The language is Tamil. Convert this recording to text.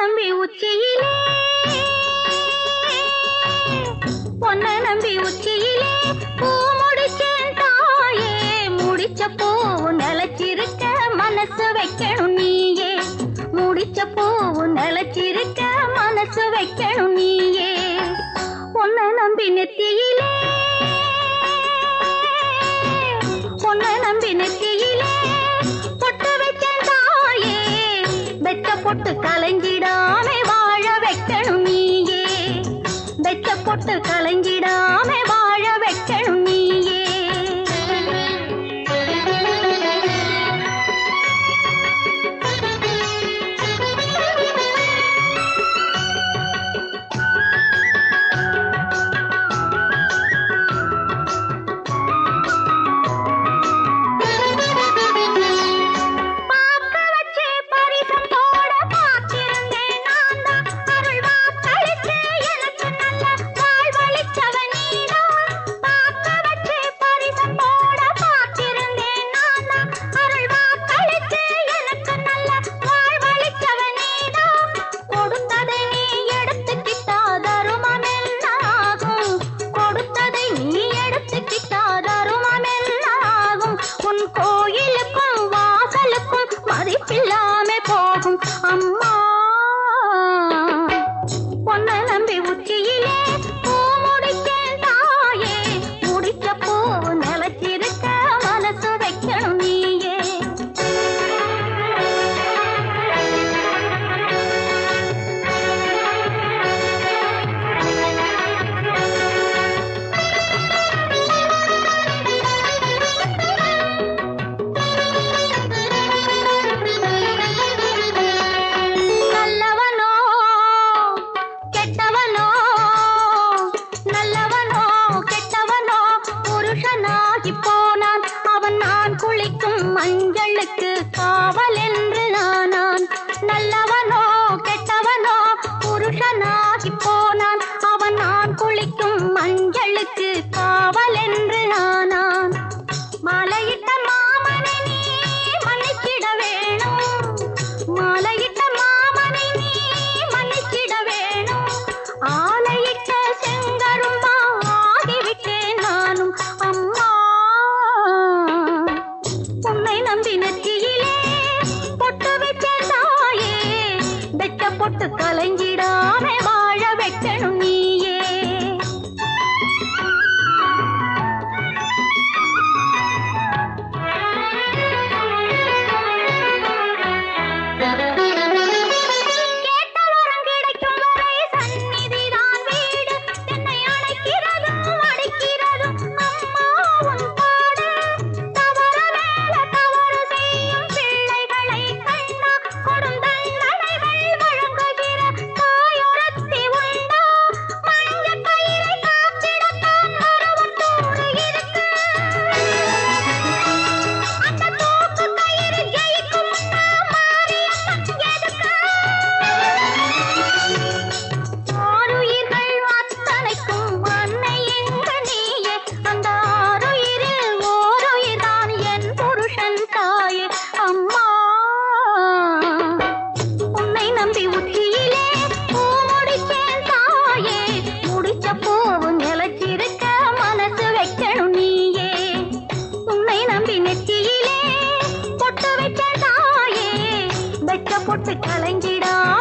நம்பி உச்சியிலே பொன்ன நம்பி உச்சியிலே பூ முடிச்சேன் தாயே முடிச்ச பூவு நிலச்சிருக்க மனசு வைக்கணும் நீயே முடிச்ச பூவு நிலச்சிருக்க மனசு வைக்கணும் நீயே பொன்ன நம்பி நெத்தியிலே பொன்ன நம்பி நெத்தியிலே பொட்டு வைக்கேன் தாயே வெச்ச பொட்டு கலங்கிடாமே வாழ வைக்கணும் நீயே வெச்ச பொட்டு கலங்கிடாமே வாழ வைக்கணும் நீயே பார்க்க வச்சே பரிசம் போட காத்திருந்தேன் நான் தான் அருள் வாக்களித்து எனக்கு நல்ல வாழ்வளிச்சவன் நீதான் பார்க்க வச்சே பரிசம் போட காத்திருந்தேன் நான் தான் அருள் வாக்களித்து எனக்கு நல்ல வாழ்வளிச்சவன் நீதான் கொடுத்ததை நீ எடுத்துக்கிட்டா தருமம் என்னாகும் கொடுத்ததை நீ எடுத்துக்கிட்டா தருமம் என்னாகும் உன் கோயிலுக்கும் வாசலுக்கும் மதிப்பில்லாம போகும் அம்மா பொன்ன நம்பி உச்சியிலே பூ முடிக்கேன் தாயே முடிச்ச பூ நிலச்சிருக்க மனசு வைக்கணும் நீயே நல்லவனோ கெட்டவனோ நல்லவனோ கெட்டவனோ புருஷனாகி போனான் அவன் நான் குளிக்கும் மஞ்சளுக்கு காவல் என்று நானான் நல்லவனோ கெட்டவனோ புருஷனாகி போனான் அவன் நான் குளிக்கும் மஞ்சளுக்கு காவல் என்று நானான் மாலையிட்ட மாமனை நீ மன்னிச்சிட வேணும் மாலையிட்ட மாமனை நீ மன்னிச்சிட வேணும் ஆலையிட்ட செங்கருமா ஆகிவிட்டேன் நானும் அம்மா உன்னை நம்பி நெற்றியிலே பொட்டு வச்ச தாயே வெச்ச பொட்டு கலைஞ்சிடாம வாழ வைக்கணும் நீயே கேட்ட வரம் கிடைக்கும் வரை சந்நிதிதான் வீடு என்னை அணைக்கிறதும் அடிக்கிறதும் அம்மா உன் பாடு தவற மேல தவறு செய்யும் பிள்ளைகளை கண்ணா கொடுந்தண்டனைகள் வழங்குகிற தாயொருத்தி உண்டா மஞ்ச கயிறை காத்திடத்தான் மரவத்தோடு இருக்கு அந்த தூக்கு கயிறு ஜெயிக்கும் மாரியம்மன் எதுக்கு ஆருயிர்கள் அத்தனைக்கும் அன்னை எங்க நீயே அந்த ஆருயிரில் ஓருயிர்தான் என் புருஷன் தாயே அம்மா உன்னை நம்பி உச்சியிலே பூ முடிச்சேன் தாயே முடிச்ச பூவு நிலச்சிருக்க மனசு வைக்கணும் நீயே உன்னை நம்பி நெற்றியிலே பொட்டு வைக்க தாயே வெச்ச பொட்டு கலங்கிடா